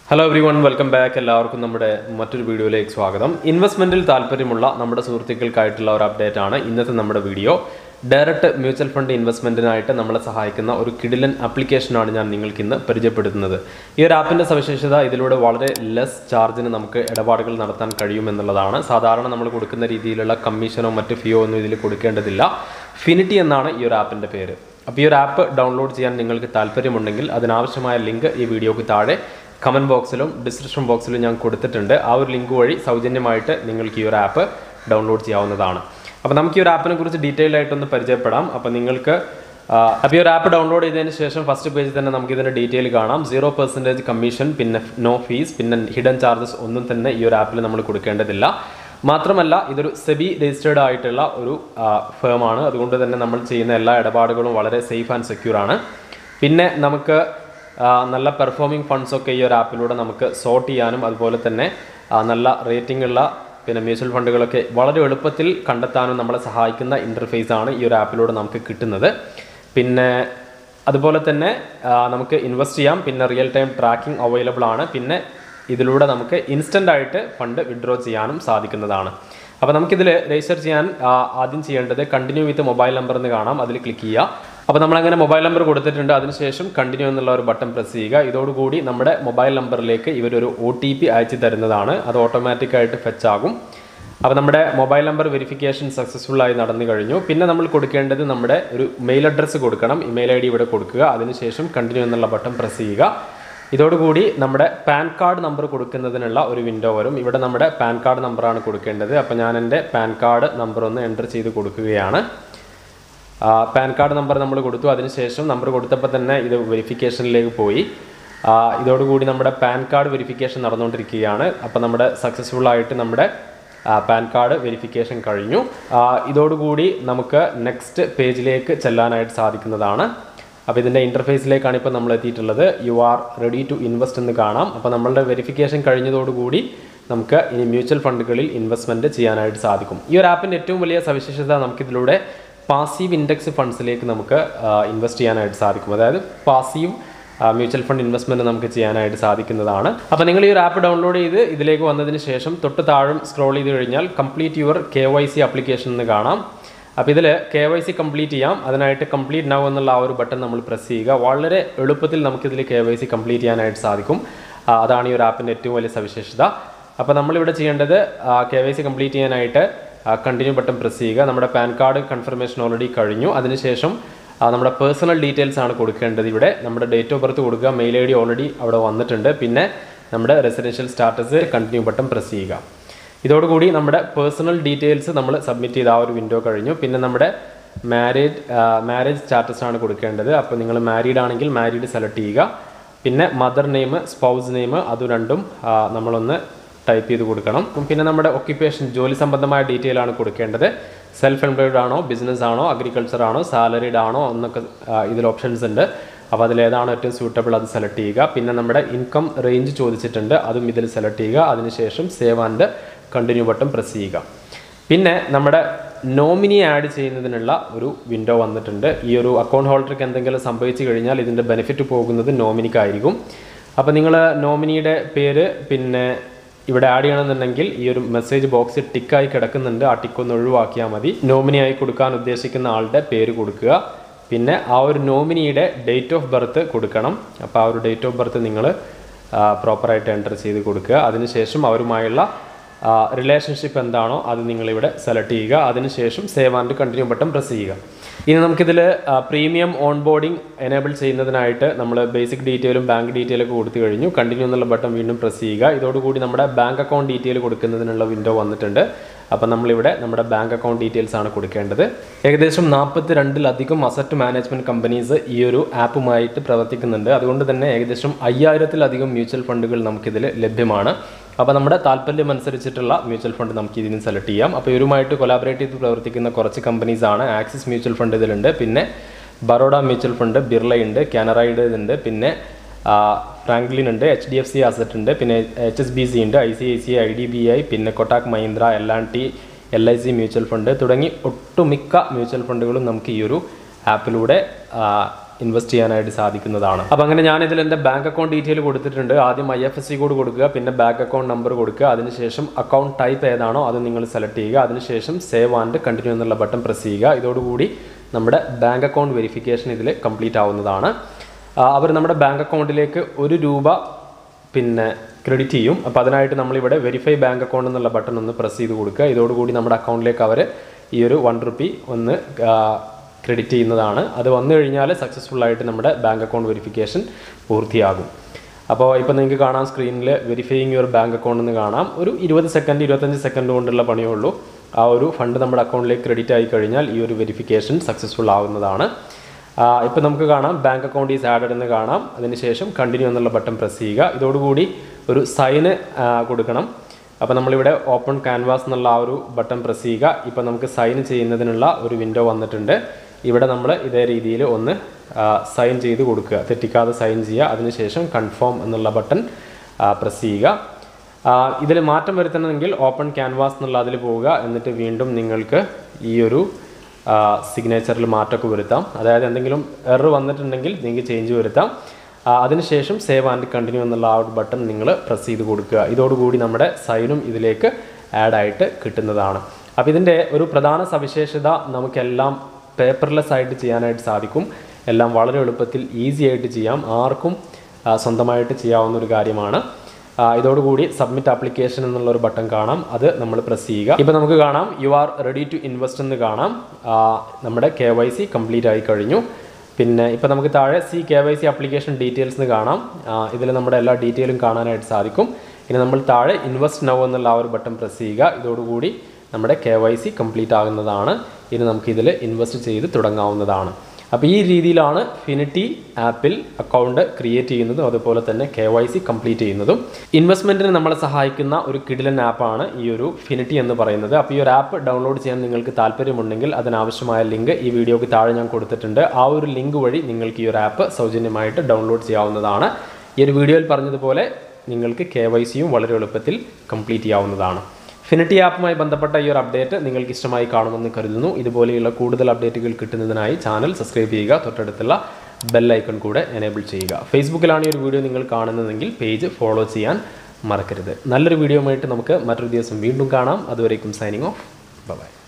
hello everyone welcome back എല്ലാവർക്കും നമ്മുടെ മറ്റൊരു വീഡിയോയിലേക്ക് സ്വാഗതം ഇൻവെസ്റ്റ്മെന്റിൽ താല്പര്യമുള്ള നമ്മുടെ സുഹൃത്തുക്കൾക്കായിട്ടുള്ള ഒരു അപ്ഡേറ്റ് ആണ് ഇന്നത്തെ നമ്മുടെ വീഡിയോ ഡയറക്റ്റ് മ്യൂച്വൽ ഫണ്ട് ഇൻവെസ്റ്റ്മെന്റിനായിട്ട് നമ്മളെ സഹായിക്കുന്ന ഒരു കിഡിലൻ ആപ്ലിക്കേഷനാണ് ഞാൻ നിങ്ങൾക്ക് ഇന്ന് പരിചയപ്പെടുത്തുന്നത് ഈ ഒരു ആപ്പിന്റെ സവിശേഷത ഇതിലൂടെ വളരെ ലെസ് ചാർജിന് നമുക്ക് ഇടപാടുകൾ നടത്താൻ കഴിയുമെന്നുള്ളതാണ് സാധാരണ നമ്മൾ കൊടുക്കുന്ന രീതിയിലുള്ള കമ്മീഷനോ മറ്റ് ഫിയോ ഒന്നും ഇതിൽ കൊടുക്കേണ്ടതില്ല ഫിനിറ്റി എന്നാണ് ഈ ഒരു ആപ്പിന്റെ പേര് അപ്പോൾ ഈ ഒരു ആപ്പ് ഡൗൺലോഡ് ചെയ്യാൻ നിങ്ങൾക്ക് താല്പര്യമുണ്ടെങ്കിൽ അതിനാവശ്യമായ ലിങ്ക് ഈ വീഡിയോക്ക് താഴെ കമൻറ്റ് ബോക്സിലും ഡിസ്ക്രിപ്ഷൻ ബോക്സിലും ഞാൻ കൊടുത്തിട്ടുണ്ട് ആ ഒരു ലിങ്ക് വഴി സൗജന്യമായിട്ട് നിങ്ങൾക്ക് ഈ ഒരു ആപ്പ് ഡൗൺലോഡ് ചെയ്യാവുന്നതാണ് അപ്പോൾ നമുക്ക് ഈ ഒരു ആപ്പിനെ കുറിച്ച് ഡീറ്റെയിൽ ആയിട്ടൊന്ന് പരിചയപ്പെടാം അപ്പോൾ നിങ്ങൾക്ക് അപ്പോൾ ഈ ഒരു ആപ്പ് ഡൗൺലോഡ് ചെയ്തതിന് ശേഷം ഫസ്റ്റ് പേജിൽ തന്നെ നമുക്ക് ഇതിൻ്റെ ഡീറ്റെയിൽ കാണാം സീറോ പെർസെൻറ്റേജ് കമ്മീഷൻ പിന്നെ നോ ഫീസ് പിന്നെ ഹിഡൻ ചാർജസ് ഒന്നും തന്നെ ഈ ഒരു ആപ്പിൽ നമ്മൾ കൊടുക്കേണ്ടതില്ല മാത്രമല്ല ഇതൊരു സെബി രജിസ്റ്റേർഡ് ആയിട്ടുള്ള ഒരു ഫേമാണ് അതുകൊണ്ട് തന്നെ നമ്മൾ ചെയ്യുന്ന എല്ലാ ഇടപാടുകളും വളരെ സേഫ് ആൻഡ് സെക്യൂർ ആണ് പിന്നെ നമുക്ക് ആ, നല്ല പെർഫോമിംഗ് ഫണ്ട്സ് ഒക്കെ ഈ ഒരു ആപ്പിലൂടെ നമുക്ക് സോർട്ട് ചെയ്യാനും അതുപോലെ തന്നെ ആ, നല്ല റേറ്റിംഗ് ഉള്ള പിന്നെ മ്യൂച്വൽ ഫണ്ടുകളൊക്കെ വളരെ എളുപ്പത്തിൽ കണ്ടെത്താനും നമ്മളെ സഹായിക്കുന്ന ഇൻ്റർഫേസ് ആണ് ഈ ഒരു ആപ്പിലൂടെ നമുക്ക് കിട്ടുന്നത് പിന്നെ അതുപോലെ തന്നെ ആ, നമുക്ക് ഇൻവെസ്റ്റ് ചെയ്യാം പിന്നെ റിയൽ ടൈം ട്രാക്കിംഗ് അവൈലബിൾ ആണ് പിന്നെ ഇതിലൂടെ നമുക്ക് ഇൻസ്റ്റൻ്റ് ആയിട്ട് ഫണ്ട് വിഡ്രോ ചെയ്യാനും സാധിക്കുന്നതാണ് അപ്പോൾ നമുക്കിതിൽ രജിസ്റ്റർ ചെയ്യാൻ ആ, ആദ്യം ചെയ്യേണ്ടത് കണ്ടിന്യൂ വിത്ത് മൊബൈൽ നമ്പർ എന്ന് കാണാം അതിൽ ക്ലിക്ക് ചെയ്യുക അപ്പോൾ നമ്മളങ്ങനെ മൊബൈൽ നമ്പർ കൊടുത്തിട്ടുണ്ട് അതിനുശേഷം കണ്ടിന്യൂ എന്നുള്ള ഒരു ബട്ടൺ പ്രസ് ചെയ്യുക ഇതോടുകൂടി നമ്മുടെ മൊബൈൽ നമ്പറിലേക്ക് ഇവരൊരു ഒ ടി പി അയച്ചു തരുന്നതാണ് അത് ഓട്ടോമാറ്റിക് ആയിട്ട് ഫെച്ച് ആകും അപ്പോൾ നമ്മുടെ മൊബൈൽ നമ്പർ വെരിഫിക്കേഷൻ സക്സസ്ഫുൾ ആയി നടന്നു കഴിഞ്ഞു പിന്നെ നമ്മൾ കൊടുക്കേണ്ടത് നമ്മുടെ ഒരു മെയിൽ അഡ്രസ്സ് കൊടുക്കണം ഇമെയിൽ ഐ ഡി ഇവിടെ കൊടുക്കുക അതിനുശേഷം കണ്ടിന്യൂ എന്നുള്ള ബട്ടൺ പ്രസ് ചെയ്യുക ഇതോടുകൂടി നമ്മുടെ പാൻ കാർഡ് നമ്പർ കൊടുക്കുന്നതിനുള്ള ഒരു വിൻഡോ വരും ഇവിടെ നമ്മുടെ പാൻ കാർഡ് നമ്പറാണ് കൊടുക്കേണ്ടത് അപ്പോൾ ഞാൻ എൻ്റെ പാൻ കാർഡ് നമ്പർ ഒന്ന് എൻ്റർ ചെയ്ത് കൊടുക്കുകയാണ് ആ, പാൻ കാർഡ് നമ്പർ നമ്മൾ കൊടുത്തു അതിനുശേഷം നമ്പർ കൊടുത്തപ്പോൾ തന്നെ ഇത് വെരിഫിക്കേഷനിലേക്ക് പോയി ആ, ഇതോടുകൂടി നമ്മുടെ പാൻ കാർഡ് വെരിഫിക്കേഷൻ നടന്നുകൊണ്ടിരിക്കുകയാണ് അപ്പോൾ നമ്മുടെ സക്സസ്ഫുൾ ആയിട്ട് നമ്മുടെ ആ, പാൻ കാർഡ് വെരിഫിക്കേഷൻ കഴിഞ്ഞു ആ, ഇതോടുകൂടി നമുക്ക് നെക്സ്റ്റ് പേജിലേക്ക് ചെല്ലാനായിട്ട് സാധിക്കുന്നതാണ് അപ്പോൾ ഇതിൻ്റെ ഇൻ്റർഫേസിലേക്കാണ് ഇപ്പോൾ നമ്മൾ എത്തിയിട്ടുള്ളത് you are ready to invest എന്ന് കാണാം അപ്പോൾ നമ്മളുടെ വെരിഫിക്കേഷൻ കഴിഞ്ഞതോടുകൂടി നമുക്ക് ഇനി മ്യൂച്വൽ ഫണ്ടുകളിൽ ഇൻവെസ്റ്റ്മെൻറ്റ് ചെയ്യാനായിട്ട് സാധിക്കും ഈ ഒരു ആപ്പിൻ്റെ ഏറ്റവും വലിയ സവിശേഷത നമുക്കിതിലൂടെ പാസീവ് ഇൻഡെക്സ് ഫണ്ട്സിലേക്ക് നമുക്ക് ഇൻവെസ്റ്റ് ചെയ്യാനായിട്ട് സാധിക്കും അതായത് പാസീവ് മ്യൂച്വൽ ഫണ്ട് ഇൻവെസ്റ്റ്മെൻറ്റ് നമുക്ക് ചെയ്യാനായിട്ട് സാധിക്കുന്നതാണ് അപ്പോൾ നിങ്ങൾ ഈ ഒരു ആപ്പ് ഡൗൺലോഡ് ചെയ്ത് ഇതിലേക്ക് വന്നതിന് ശേഷം തൊട്ട് താഴും സ്ക്രോൾ ചെയ്ത് കഴിഞ്ഞാൽ complete your K Y C application എന്ന് കാണാം അപ്പോൾ ഇതിൽ കെ വൈ സി കംപ്ലീറ്റ് ചെയ്യാം അതിനായിട്ട് കംപ്ലീറ്റ് നൗ എന്നുള്ള ആ ഒരു ബട്ടൺ നമ്മൾ പ്രസ് ചെയ്യുക വളരെ എളുപ്പത്തിൽ നമുക്കിതിൽ കെ വൈ സി കംപ്ലീറ്റ് ചെയ്യാനായിട്ട് സാധിക്കും ആ, അതാണ് ഈ ഒരു ആപ്പിൻ്റെ ഏറ്റവും വലിയ സവിശേഷത അപ്പോൾ നമ്മളിവിടെ ചെയ്യേണ്ടത് കെ വൈ സി കംപ്ലീറ്റ് ചെയ്യാനായിട്ട് കണ്ടിന്യൂ ബട്ടൺ പ്രസ് ചെയ്യുക നമ്മുടെ പാൻ കാർഡ് കൺഫർമേഷൻ ഓൾറെഡി കഴിഞ്ഞു അതിനുശേഷം ആ, നമ്മുടെ പേഴ്സണൽ ഡീറ്റെയിൽസ് ആണ് കൊടുക്കേണ്ടത് ഇവിടെ നമ്മുടെ ഡേറ്റ് ഓഫ് ബർത്ത് കൊടുക്കുക മെയിൽ ഐ ഡി ഓൾറെഡി അവിടെ വന്നിട്ടുണ്ട് പിന്നെ നമ്മുടെ residential status continue button press ചെയ്യുക ഇതോടുകൂടി നമ്മുടെ പേഴ്സണൽ ഡീറ്റെയിൽസ് നമ്മൾ സബ്മിറ്റ് ചെയ്ത ആ ഒരു വിൻഡോ കഴിഞ്ഞു പിന്നെ നമ്മുടെ മാരേജ് മാരേജ് സ്റ്റാറ്റസ് ആണ് കൊടുക്കേണ്ടത് അപ്പോൾ നിങ്ങൾ മാരീഡ് ആണെങ്കിൽ മാരീഡ് സെലക്ട് ചെയ്യുക പിന്നെ മദർ നെയിം സ്പൗസ് നെയിം അത് രണ്ടും ആ, നമ്മളൊന്ന് ടൈപ്പ് ചെയ്ത് കൊടുക്കണം പിന്നെ നമ്മുടെ ഒക്യുപ്പേഷൻ ജോലി സംബന്ധമായ ഡീറ്റെയിൽ ആണ് കൊടുക്കേണ്ടത് സെൽഫ് എംപ്ലോയിഡ് ആണോ ബിസിനസ് ആണോ അഗ്രികൾച്ചർ ആണോ സാലറിഡ് ആണോ എന്നൊക്കെ ആ, ഇതിൽ ഓപ്ഷൻസ് ഉണ്ട് അപ്പോൾ അതിലേതാണോ ഏറ്റവും സ്യൂട്ടബിൾ അത് സെലക്ട് ചെയ്യുക പിന്നെ നമ്മുടെ ഇൻകം റേഞ്ച് ചോദിച്ചിട്ടുണ്ട് അതും ഇതിൽ സെലക്ട് ചെയ്യുക അതിനുശേഷം save and continue button press ചെയ്യുക പിന്നെ നമ്മുടെ നോമിനി ആഡ് ചെയ്യുന്നതിനുള്ള ഒരു വിൻഡോ വന്നിട്ടുണ്ട് ഈ ഒരു അക്കൗണ്ട് ഹോൾഡർക്ക് എന്തെങ്കിലും സംഭവിച്ചു കഴിഞ്ഞാൽ ഇതിൻ്റെ ബെനിഫിറ്റ് പോകുന്നത് നോമിനിക്കായിരിക്കും അപ്പോൾ നിങ്ങൾ നോമിനിയുടെ പേര് പിന്നെ ഇവിടെ ആഡ് ചെയ്യണമെന്നുണ്ടെങ്കിൽ ഈ ഒരു മെസ്സേജ് ബോക്സ് ടിക്കായി കിടക്കുന്നുണ്ട് ആ ടിക്ക് ഒന്ന് ഒഴിവാക്കിയാൽ മതി നോമിനിയായി കൊടുക്കാൻ ഉദ്ദേശിക്കുന്ന ആളുടെ പേര് കൊടുക്കുക പിന്നെ ആ ഒരു നോമിനിയുടെ ഡേറ്റ് ഓഫ് ബർത്ത് കൊടുക്കണം അപ്പോൾ ആ ഒരു ഡേറ്റ് ഓഫ് ബർത്ത് നിങ്ങൾ പ്രോപ്പറായിട്ട് എൻ്റർ ചെയ്ത് കൊടുക്കുക അതിനുശേഷം അവരുമായുള്ള റിലേഷൻഷിപ്പ് എന്താണോ അത് നിങ്ങളിവിടെ സെലക്ട് ചെയ്യുക അതിനുശേഷം save and continue button press ചെയ്യുക ഇനി നമുക്കിതിൽ പ്രീമിയം ഓൺ ബോർഡിംഗ് എനേബിൾ ചെയ്യുന്നതിനായിട്ട് നമ്മൾ ബേസിക് ഡീറ്റെയിലും ബാങ്ക് ഡീറ്റെയിലും ഒക്കെ കൊടുത്തു കഴിഞ്ഞു കണ്ടിന്യൂ എന്നുള്ള ബട്ടൺ വീണ്ടും പ്രസ് ചെയ്യുക ഇതോടുകൂടി നമ്മുടെ ബാങ്ക് അക്കൗണ്ട് ഡീറ്റെയിൽ കൊടുക്കുന്നതിനുള്ള വിൻഡോ വന്നിട്ടുണ്ട് അപ്പം നമ്മളിവിടെ നമ്മുടെ ബാങ്ക് അക്കൗണ്ട് ഡീറ്റെയിൽസ് ആണ് കൊടുക്കേണ്ടത് ഏകദേശം നാൽപ്പത്തി രണ്ടിലധികം അസറ്റ് മാനേജ്മെൻറ്റ് കമ്പനീസ് ഈ ഒരു ആപ്പുമായിട്ട് പ്രവർത്തിക്കുന്നുണ്ട് അതുകൊണ്ട് തന്നെ ഏകദേശം അയ്യായിരത്തിലധികം മ്യൂച്വൽ ഫണ്ടുകൾ നമുക്കിതിൽ ലഭ്യമാണ് അപ്പോൾ നമ്മുടെ താല്പര്യം അനുസരിച്ചിട്ടുള്ള മ്യൂച്വൽ ഫണ്ട് നമുക്ക് ഇതിന് സെലക്ട് ചെയ്യാം അപ്പോൾ ഇവരുമായിട്ട് കൊലാബറേറ്റ് ചെയ്ത് പ്രവർത്തിക്കുന്ന കുറച്ച് കമ്പനീസ് ആണ് ആക്സിസ് മ്യൂച്വൽ ഫണ്ട് ഇതിലുണ്ട് പിന്നെ ബറോഡ മ്യൂച്വൽ ഫണ്ട് ബിർള ഉണ്ട് കാനറയുടെ ഉണ്ട് പിന്നെ ആ, ഫ്രാങ്ക്ലിൻ ഉണ്ട് H D F C asset ഉണ്ട് പിന്നെ എച്ച് എസ് ബി സി ഉണ്ട് I C I C I D B I പിന്നെ Kotak Mahindra L and T L I C mutual fund തുടങ്ങി ഒട്ടുമിക്ക മ്യൂച്വൽ ഫണ്ടുകളും നമുക്ക് ഈ ഒരു ആപ്പിലൂടെ ഇൻവെസ്റ്റ് ചെയ്യാനായിട്ട് സാധിക്കുന്നതാണ് അപ്പോൾ അങ്ങനെ ഞാൻ ഇതിൽ എൻ്റെ ബാങ്ക് അക്കൗണ്ട് ഡീറ്റെയിൽ കൊടുത്തിട്ടുണ്ട് ആദ്യം I F S C code കൊടുക്കുക പിന്നെ ബാങ്ക് അക്കൗണ്ട് നമ്പർ കൊടുക്കുക അതിനുശേഷം അക്കൗണ്ട് ടൈപ്പ് ഏതാണോ അത് നിങ്ങൾ സെലക്ട് ചെയ്യുക അതിനുശേഷം സേവ് ആൻഡ് കണ്ടിന്യൂ എന്നുള്ള ബട്ടൺ പ്രസ് ചെയ്യുക ഇതോടുകൂടി നമ്മുടെ ബാങ്ക് അക്കൗണ്ട് വെരിഫിക്കേഷൻ ഇതിൽ കംപ്ലീറ്റ് ആവുന്നതാണ് അവർ നമ്മുടെ ബാങ്ക് അക്കൗണ്ടിലേക്ക് ഒരു രൂപ പിന്നെ ക്രെഡിറ്റ് ചെയ്യും അപ്പോൾ അതിനായിട്ട് നമ്മളിവിടെ വെരിഫൈ ബാങ്ക് അക്കൗണ്ട് എന്നുള്ള ബട്ടൺ ഒന്ന് പ്രസ് ചെയ്ത് കൊടുക്കുക ഇതോടുകൂടി നമ്മുടെ അക്കൗണ്ടിലേക്ക് അവർ ഈ ഒരു വൺ റുപ്പി ഒന്ന് ക്രെഡിറ്റ് ചെയ്യുന്നതാണ് അത് വന്നു കഴിഞ്ഞാൽ സക്സസ്ഫുൾ ആയിട്ട് നമ്മുടെ ബാങ്ക് അക്കൗണ്ട് വെരിഫിക്കേഷൻ പൂർത്തിയാകും അപ്പോൾ ഇപ്പോൾ നിങ്ങൾക്ക് കാണാം സ്ക്രീനിൽ വെരിഫൈയിങ് യുവർ ബാങ്ക് അക്കൗണ്ട് എന്ന് കാണാം ഒരു ഇരുപത് സെക്കൻഡ് ഇരുപത്തഞ്ച് സെക്കൻഡ് കൊണ്ടുള്ള പണിയേ ഉള്ളൂ ആ ഒരു ഫണ്ട് നമ്മുടെ അക്കൗണ്ടിലേക്ക് ക്രെഡിറ്റ് ആയി കഴിഞ്ഞാൽ ഈ ഒരു വെരിഫിക്കേഷൻ സക്സസ്ഫുൾ ആവുന്നതാണ് ഇപ്പോൾ നമുക്ക് കാണാം ബാങ്ക് അക്കൗണ്ട് ഈസ് ആഡഡ് എന്ന് കാണാം അതിനുശേഷം കണ്ടിന്യൂ എന്നുള്ള ബട്ടൺ പ്രസ് ചെയ്യുക ഇതോടുകൂടി ഒരു സൈന് കൊടുക്കണം അപ്പോൾ നമ്മളിവിടെ ഓപ്പൺ ക്യാൻവാസ് എന്നുള്ള ആ ഒരു ബട്ടൺ പ്രസ് ചെയ്യുക ഇപ്പോൾ നമുക്ക് സൈൻ ചെയ്യുന്നതിനുള്ള ഒരു വിൻഡോ വന്നിട്ടുണ്ട് ഇവിടെ നമ്മൾ ഇതേ രീതിയിൽ ഒന്ന് സൈൻ ചെയ്ത് കൊടുക്കുക തെറ്റിക്കാതെ സൈൻ ചെയ്യുക അതിനുശേഷം കൺഫേം എന്നുള്ള ബട്ടൺ പ്രസ് ചെയ്യുക ഇതിൽ മാറ്റം വരുത്തണമെങ്കിൽ ഓപ്പൺ ക്യാൻവാസ് എന്നുള്ള അതിൽ പോവുക എന്നിട്ട് വീണ്ടും നിങ്ങൾക്ക് ഈ ഒരു സിഗ്നേച്ചറിൽ മാറ്റമൊക്കെ വരുത്താം അതായത് എന്തെങ്കിലും എറർ വന്നിട്ടുണ്ടെങ്കിൽ നിങ്ങൾക്ക് ചേഞ്ച് വരുത്താം ആ, അതിനുശേഷം സേവ് ആൻഡ് കണ്ടിന്യൂ എന്നുള്ള ആ ഒരു ബട്ടൺ നിങ്ങൾ പ്രസ് ചെയ്ത് കൊടുക്കുക ഇതോടുകൂടി നമ്മുടെ സൈനും ഇതിലേക്ക് ആഡ് ആയിട്ട് കിട്ടുന്നതാണ് അപ്പോൾ ഇതിൻ്റെ ഒരു പ്രധാന സവിശേഷത നമുക്കെല്ലാം പേപ്പർലെസ് ആയിട്ട് ചെയ്യാനായിട്ട് സാധിക്കും എല്ലാം വളരെ എളുപ്പത്തിൽ ഈസി ആയിട്ട് ചെയ്യാം ആർക്കും ആ, സ്വന്തമായിട്ട് ചെയ്യാവുന്ന ഒരു കാര്യമാണ് ആ, ഇതോടുകൂടി സബ്മിറ്റ് ആപ്ലിക്കേഷൻ എന്നുള്ള ഒരു ബട്ടൺ കാണാം അത് നമ്മൾ പ്രസ് ചെയ്യുക ഇപ്പം നമുക്ക് കാണാം you are ready to invest എന്ന് കാണാം ആ, നമ്മുടെ കെ വൈ സി കംപ്ലീറ്റ് ആയി കഴിഞ്ഞു പിന്നെ ഇപ്പോൾ നമുക്ക് താഴെ C K Y C application details എന്ന് കാണാം ഇതിൽ നമ്മുടെ എല്ലാ ഡീറ്റെയിലും കാണാനായിട്ട് സാധിക്കും ഇനി നമ്മൾ താഴെ ഇൻവെസ്റ്റ് നൗ എന്നുള്ള ആ ഒരു ബട്ടൺ പ്രസ് ചെയ്യുക ഇതോടുകൂടി നമ്മുടെ കെ വൈ സി കംപ്ലീറ്റ് ആകുന്നതാണ് ഇനി നമുക്കിതിൽ ഇൻവെസ്റ്റ് ചെയ്ത് തുടങ്ങാവുന്നതാണ് അപ്പോൾ ഈ രീതിയിലാണ് ഫിനിറ്റി ആപ്പിൽ അക്കൗണ്ട് ക്രിയേറ്റ് ചെയ്യുന്നതും അതുപോലെ തന്നെ കെ വൈ സി കംപ്ലീറ്റ് ചെയ്യുന്നതും ഇൻവെസ്റ്റ്മെൻറ്റിന് നമ്മളെ സഹായിക്കുന്ന ഒരു കിടിലൻ ആപ്പാണ് ഈ ഒരു ഫിനിറ്റി എന്ന് പറയുന്നത് അപ്പോൾ ഈ ഒരു ആപ്പ് ഡൗൺലോഡ് ചെയ്യാൻ നിങ്ങൾക്ക് താല്പര്യമുണ്ടെങ്കിൽ അതിനാവശ്യമായ ലിങ്ക് ഈ വീഡിയോക്ക് താഴെ ഞാൻ കൊടുത്തിട്ടുണ്ട് ആ ഒരു ലിങ്ക് വഴി നിങ്ങൾക്ക് ഈ ഒരു ആപ്പ് സൗജന്യമായിട്ട് ഡൗൺലോഡ് ചെയ്യാവുന്നതാണ് ഈ ഒരു വീഡിയോയിൽ പറഞ്ഞതുപോലെ നിങ്ങൾക്ക് കെ വൈ സിയും വളരെ എളുപ്പത്തിൽ കംപ്ലീറ്റ് ചെയ്യാവുന്നതാണ് ഫിനിറ്റി ആപ്പുമായി ബന്ധപ്പെട്ട ഈ ഒരു അപ്ഡേറ്റ് നിങ്ങൾക്ക് ഇഷ്ടമായി കാണുമെന്ന് കരുതുന്നു ഇതുപോലെയുള്ള കൂടുതൽ അപ്ഡേറ്റുകൾ കിട്ടുന്നതിനായി ചാനൽ സബ്സ്ക്രൈബ് ചെയ്യുക തൊട്ടടുത്തുള്ള ബെൽ ഐക്കൺ കൂടെ എനേബിൾ ചെയ്യുക ഫേസ്ബുക്കിലാണ് ഈ ഒരു വീഡിയോ നിങ്ങൾ കാണുന്നതെങ്കിൽ പേജ് ഫോളോ ചെയ്യാൻ മറക്കരുത് നല്ലൊരു വീഡിയോ ആയിട്ട് നമുക്ക് മറ്റൊരു ദിവസം വീണ്ടും കാണാം അതുവരേക്കും സൈനിങ് ഓഫ് ബൈ